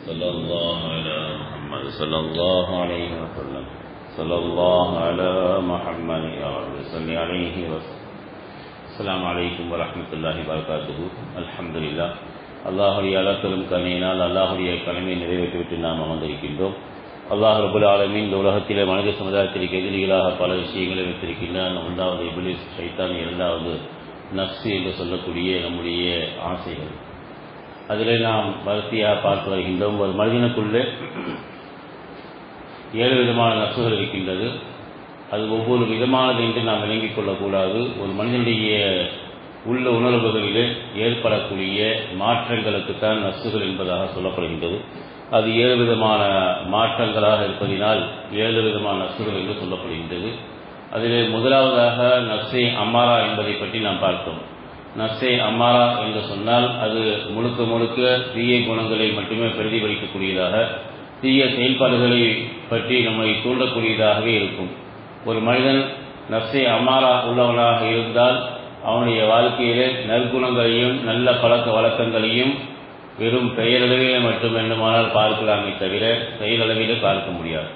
صلى الله على محمد صلى الله عليه وسلم صلى الله على محمد يا رب صل عليه وسلم السلام عليكم ورحمة الله وبركاته الحمد لله அல்லாஹுடைய அளப்பெரும் கருணையினால் அல்லாஹுடைய கடமையை நிறைவேற்றிவிட்டு நாம் அமர்ந்திருக்கின்றோம் அல்லாஹ் ரபுல் ஆலமின் இந்த உலகத்திலே மனித சமுதாயத்திற்கு எதிரிகளாக பல விஷயங்களை வைத்திருக்கின்றான் ஒன்றாவது இபிலிஸ் சைத்தான் இரண்டாவது நப்சு என்று சொல்லக்கூடிய நம்முடைய ஆசைகள் அதிலே நாம் வரிசையாக பார்த்து வருகின்றோம் ஒரு மனிதனுக்குள்ளே ஏழு விதமான நப்சுகள் இருக்கின்றது அது ஒவ்வொரு விதமானது என்று நாம் விளங்கிக் கொள்ளக்கூடாது ஒரு மனிதனுடைய உள்ள உணர்வுகளிலே ஏற்படக்கூடிய மாற்றங்களுக்குத்தான் நப்சுகள் என்பதாக சொல்லப்படுகின்றது அது ஏழு விதமான மாற்றங்களாக இருப்பதினால் ஏழு விதமான நப்சுகள் என்று சொல்லப்படுகின்றது அதிலே முதலாவதாக நப்சே அம்மாரா என்பதை பற்றி நாம் பார்த்தோம் நப்சே அம்மாரா என்று சொன்னால் அது முழுக்க முழுக்க தீய குணங்களை மட்டுமே பிரதிபலிக்கக்கூடியதாக தீய செயல்பாடுகளை பற்றி நம்மை தூண்டக்கூடியதாகவே இருக்கும் ஒரு மனிதன் நப்சே அம்மாரா உள்ளவனாக இருந்தால் அவனுடைய வாழ்க்கையிலே நற்குணங்களையும் நல்ல பழக்க வழக்கங்களையும் வெறும் பெயரளவிலே மட்டும் வேண்டுமானால் பார்க்கலாமே தவிர செயலளவிலே பார்க்க முடியாது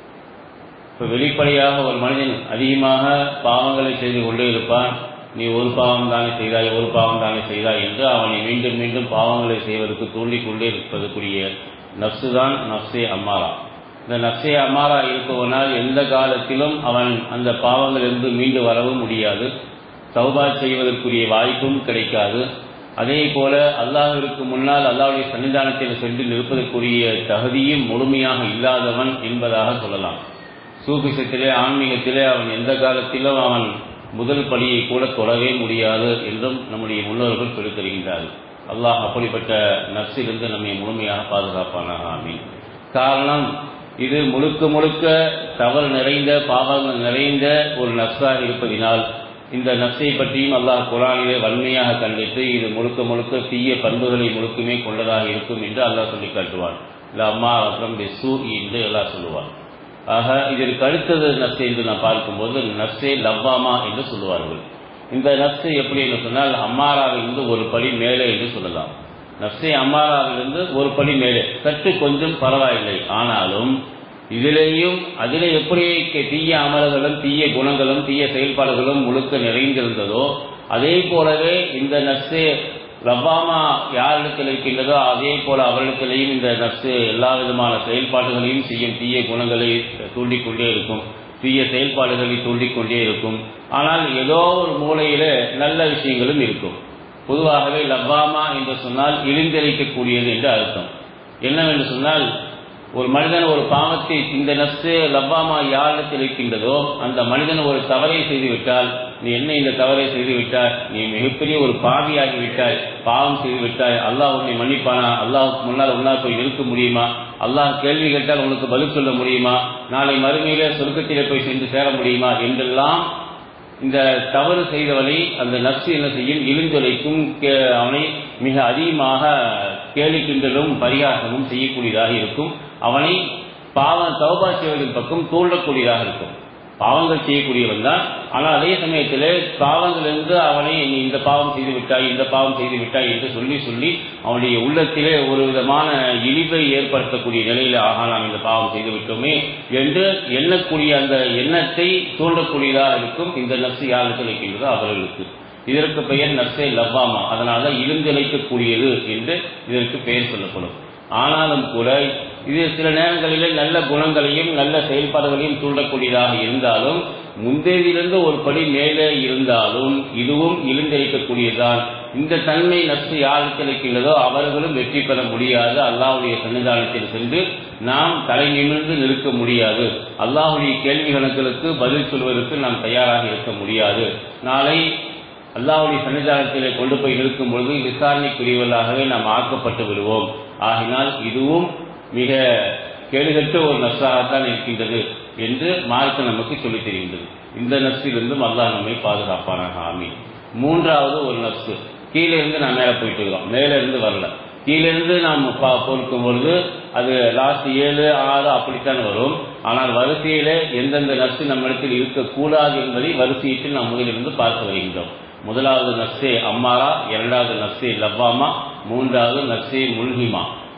இப்போ வெளிப்படையாக ஒரு மனிதன் அதிகமாக பாவங்களை செய்து கொண்டே இருப்பான் நீ ஒரு பாவம் தானே செய்தாய் ஒரு பாவம் தானே செய்தாய் என்று அவனை மீண்டும் மீண்டும் பாவங்களை செய்வதற்கு தூண்டிக்கொண்டே இருப்பதற்குரிய நப்சு தான் நப்சே அம்மாரா இந்த நப்சே அம்மாரா இருப்பவனால் எந்த காலத்திலும் அவன் அந்த பாவங்களிலிருந்து மீண்டு வரவும் முடியாது சௌபா செய்வதற்குரிய வாய்ப்பும் கிடைக்காது அதே போல அல்லாஹிற்கு முன்னால் அல்லாவுடைய சன்னிதானத்தில் சென்று நிற்பதற்குரிய தகுதியும் முழுமையாக இல்லாதவன் என்பதாக சொல்லலாம் சூபிசத்திலே ஆன்மீகத்திலே அவன் எந்த காலத்திலும் அவன் முதல் படியை கூட தொடவே முடியாது என்றும் நம்முடைய முன்னோர்கள் சொல்லித் தருகின்றார்கள் அல்லாஹ் அப்படிப்பட்ட நப்சிலிருந்து நம்மை முழுமையாக பாதுகாப்பானாக ஆமீன் காரணம் இது முழுக்க முழுக்க தவறு நிறைந்த பாவங்கள் நிறைந்த ஒரு நப்சாக இருப்பதினால் இந்த நப்சை பற்றியும் அல்லாஹ் குரானிலே வன்மையாக கண்டித்து இது முழுக்க முழுக்க தீய பண்புகளை முழுக்குமே கொண்டதாக இருக்கும் என்று அல்லாஹ் சொல்லி காட்டுவான் இல்லை அம்மா அப்புறம் சூ என்று எல்லாம் சொல்லுவான் ஆக இதற்கு அடுத்தது நப்சை என்று நான் பார்க்கும்போது நப்சே லவ்வாமா என்று சொல்லுவார்கள் இந்த நப்சை எப்படி என்று சொன்னால் அம்மாராவிலிருந்து ஒரு படி மேலே என்று சொல்லலாம் நப்சே அம்மாராவிலிருந்து ஒரு படி மேலே சற்று கொஞ்சம் பரவாயில்லை ஆனாலும் இதிலேயும் அதில் எப்படி தீய அமல்களும் தீய குணங்களும் தீய செயல்பாடுகளும் முழுக்க நிறைந்திருந்ததோ அதே போலவே இந்த நப்சே ரவ்வாமா யாரிடத்தில் இருக்கின்றதோ அதே போல அவரிடத்திலேயும் இந்த நப்சு எல்லா விதமான செயல்பாடுகளையும் செய்யும் தீய குணங்களை தூண்டிக்கொண்டே இருக்கும் தீய செயல்பாடுகளை தூண்டிக்கொண்டே இருக்கும் ஆனால் ஏதோ ஒரு மூலையில நல்ல விஷயங்களும் இருக்கும் பொதுவாகவே லவ்வாமா என்று சொன்னால் இழிந்தளிக்கக்கூடியது என்று அர்த்தம் என்னவென்று சொன்னால் ஒரு மனிதன் ஒரு பாவத்தை இந்த நப்சு லவ்வாமா யாரிடத்தில் இருக்கின்றதோ அந்த மனிதன் ஒரு தவறை செய்து விட்டால் நீ என்ன இந்த தவறை செய்து விட்டாய் நீ மிகப்பெரிய ஒரு பாவியாகி விட்டாய் பாவம் செய்து விட்டாய் அல்லாஹ் உன்னை மன்னிப்பானா அல்லாஹுக்கு முன்னால் உன்னால் போய் நிற்க முடியுமா அல்லாஹ் கேள்வி கேட்டால் உனக்கு பதில் சொல்ல முடியுமா நாளை மறுமையிலே சொர்க்கத்திலே போய் சென்று சேர முடியுமா என்றெல்லாம் இந்த தவறு செய்தவனை அந்த நப்சு என்ன செய்யும் இழிந்துரைக்கும் அவனை மிக அதிகமாக கேலி கிண்டலும் பரிகாசமும் செய்யக்கூடியதாக இருக்கும் அவனை பாவம் தௌபா செய்வதன் பக்கம் தூண்டக்கூடியதாக இருக்கும் பாவங்கள் செய்யக்கூடியவன் தான் ஆனால் அதே சமயத்தில் பாவங்களிலிருந்து அவனை நீ இந்த பாவம் செய்து விட்டாய் இந்த பாவம் செய்து விட்டாய் என்று சொல்லி சொல்லி அவனுடைய உள்ளத்திலே ஒரு விதமான இழிவை ஏற்படுத்தக்கூடிய நிலையில் ஆகா நாம் இந்த பாவம் செய்து விட்டோமே என்று எண்ணக்கூடிய அந்த எண்ணத்தை தூண்டக்கூடியதாக இருக்கும் இந்த நப்சு யாருக்கு இருக்கின்றதோ அவர்களுக்கு இதற்கு பெயர் நப்சே லவ்வாமா அதனால இழுந்தளிக்கக்கூடியது என்று இதற்கு பெயர் சொல்லப்படும் ஆனாலும் கூட இது சில நேரங்களில் நல்ல குணங்களையும் நல்ல செயல்பாடுகளையும் தூண்டக்கூடியதாக இருந்தாலும் முந்தையிலிருந்து ஒரு படி மேலே இருந்தாலும் இதுவும் இழுந்தளிக்கக்கூடியதுதான் இந்த தன்மை நப்சு யாருக்கு இருக்கின்றதோ அவர்களும் வெற்றி பெற முடியாது அல்லாவுடைய சன்னிதானத்தில் சென்று நாம் தலை நிமிர்ந்து நிற்க முடியாது அல்லாஹுடைய கேள்வி கணக்குகளுக்கு பதில் சொல்வதற்கு நாம் தயாராக இருக்க முடியாது நாளை அல்லாவுடைய சன்னிதானத்திலே கொண்டு போய் நிற்கும் பொழுது விசாரணைக்குரியவர்களாகவே நாம் ஆக்கப்பட்டு விடுவோம் ஆகினால் இதுவும் மிக கேடுகட்ட ஒரு நஷ்டாகத்தான் இருக்கின்றது என்று மார்க்க நமக்கு சொல்லித் தெரிகின்றது இந்த நஷ்டிலிருந்தும் அல்லாஹ் நம்மை பாதுகாப்பானாக ஆமி மூன்றாவது ஒரு நஷ்டு கீழே இருந்து நான் மேலே போயிட்டு இருக்கோம் மேலே இருந்து வரல கீழிருந்து நாம் பொறுக்கும் பொழுது அது லாஸ்ட் ஏழு ஆறு அப்படித்தான் வரும் ஆனால் வரிசையிலே எந்தெந்த நர்ஸு நம்மிடத்தில் இருக்கக்கூடாது என்பதை வரிசையிட்டு நாம் முதலிருந்து பார்த்து வருகின்றோம் முதலாவது நர்ஸே அம்மாரா இரண்டாவது நர்ஸே லவ்வாமா மூன்றாவது நர்ஸே முல்ஹிமா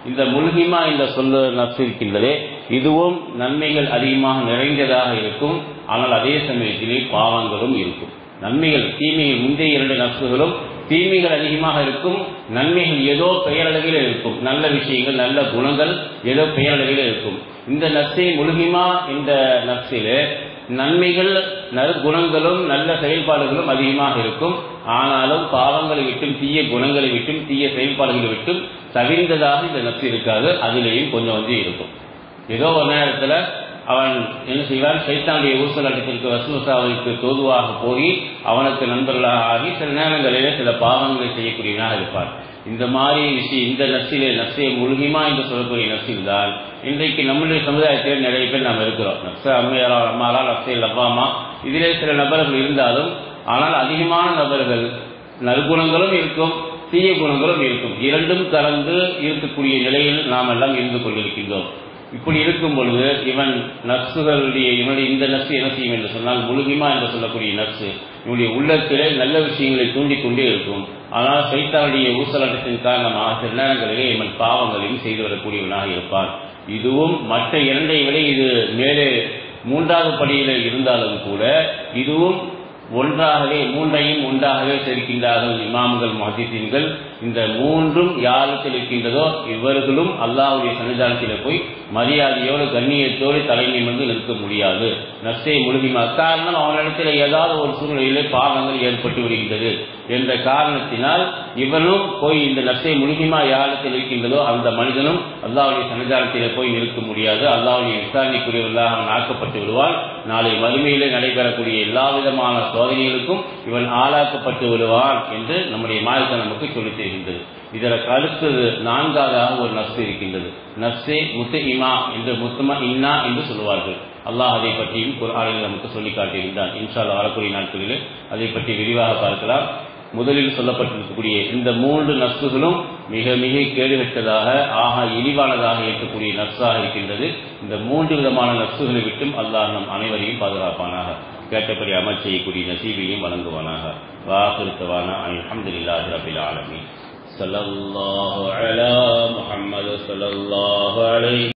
இந்த முல்ஹிமா என்ற சொல்ல நப்சு இருக்கின்றதே இதுவும் நன்மைகள் அதிகமாக நிறைந்ததாக இருக்கும் ஆனால் அதே சமயத்திலே பாவங்களும் இருக்கும் நன்மைகள் தீமைகள் முந்தைய இரண்டு நப்சுகளும் தீமைகள் அதிகமாக இருக்கும் நன்மைகள் ஏதோ பெயரளவில் இருக்கும் நல்ல விஷயங்கள் நல்ல குணங்கள் ஏதோ பெயரளவில் இருக்கும் இந்த நப்சை முழுகிமா என்ற நப்சிலே நன்மைகள் நற்குணங்களும் நல்ல செயல்பாடுகளும் அதிகமாக இருக்கும் ஆனாலும் பாவங்களை விட்டும் தீய குணங்களை விட்டும் தீய செயல்பாடுகளை விட்டும் தவிர்ந்ததாக இந்த நப்சு இருக்காது அதிலேயும் கொஞ்சம் கொஞ்சம் இருக்கும் ஏதோ ஒரு நேரத்தில் அவன் என்ன செய்வான் சைத்தானுடைய ஊசலாட்டத்திற்கு வசூசாவிற்கு தோதுவாக போய் அவனுக்கு நண்பர்களாக ஆகி சில நேரங்களிலே சில பாவங்களை செய்யக்கூடியவனாக இருப்பான் இந்த மாதிரி விஷயம் இந்த நர்சிலே நர்சை முழுகிமா என்று சொல்லக்கூடிய நர்சில் தான் இன்றைக்கு நம்முடைய சமுதாயத்தில் நிறைய பேர் நாம் இருக்கிறோம் நர்ச அம்மையாரா அம்மாரா நர்சையில் அப்பாமா இதிலே சில நபர்கள் இருந்தாலும் ஆனால் அதிகமான நபர்கள் நற்குணங்களும் இருக்கும் தீய குணங்களும் இருக்கும் இரண்டும் கலந்து இருக்கக்கூடிய நிலையில் நாம் எல்லாம் இருந்து கொண்டிருக்கின்றோம் இப்படி இருக்கும் பொழுது இவன் நர்சுகளுடைய இவனுடைய இந்த நர்சு என்ன செய்யும் என்று சொன்னால் முழுகிமா என்று சொல்லக்கூடிய நர்சு இவனுடைய உள்ளத்திலே நல்ல விஷயங்களை தூண்டிக் கொண்டே இருக்கும் ஆனால் சைத்தானுடைய ஊசலாட்டத்தின் காரணமாக சில நேரங்களிலே இவன் பாவங்களையும் செய்து வரக்கூடியவனாக இருப்பான் இதுவும் மற்ற இரண்டை விட இது மேலே மூன்றாவது படியில் இருந்தாலும் கூட இதுவும் ஒன்றாகவே மூன்றையும் ஒன்றாகவே சேர்க்கின்றார்கள் இமாம்கள் மஹதீசீன்கள் இந்த மூன்றும் யாருக்கு இருக்கின்றதோ இவர்களும் அல்லாஹுடைய சன்னிதானத்தில் போய் மரியாதையோடு கண்ணியத்தோடு தலை நிமிர்ந்து நிற்க முடியாது நர்சை முழுகிமா காரணம் அவனிடத்தில் ஏதாவது ஒரு சூழ்நிலையிலே பாவங்கள் ஏற்பட்டு விடுகின்றது என்ற காரணத்தினால் இவனும் போய் இந்த நர்சை முழுகிமா யாரிடத்தில் இருக்கின்றதோ அந்த மனிதனும் அல்லாவுடைய சன்னிதானத்தில் போய் நிற்க முடியாது அல்லாவுடைய விசாரணைக்குரியவர்களாக அவன் ஆக்கப்பட்டு விடுவான் நாளை மறுமையிலே நடைபெறக்கூடிய எல்லா விதமான சோதனைகளுக்கும் இவன் ஆளாக்கப்பட்டு விடுவான் என்று நம்முடைய மார்க்கம் நமக்கு சொல்லித் தருகின்றது இதற்கு அடுத்தது நான்காவதாக ஒரு நப்சு இருக்கின்றது நப்சே முத்து இமா என்று முத்துமா இன்னா என்று சொல்லுவார்கள் அல்லாஹ் அதை பற்றியும் குரானில் நமக்கு சொல்லி காட்டுகின்றான் இன்ஷால்லா வரக்கூடிய நாட்களில் அதை பற்றி விரிவாக பார்க்கலாம் முதலில் சொல்லப்பட்டிருக்கக்கூடிய இந்த மூன்று நப்சுகளும் மிக மிக கேடுகட்டதாக ஆக இழிவானதாக இருக்கக்கூடிய நப்சாக இருக்கின்றது இந்த மூன்று விதமான நப்சுகளை விட்டும் அல்லாஹ் நம் அனைவரையும் பாதுகாப்பானாக கேட்டபடி அமல் செய்யக்கூடிய நசீபையும் வழங்குவானாக வாசிருத்தவான அலமதுல்லாஹி ரபில் ஆலமி صلى الله على محمد صلى الله عليه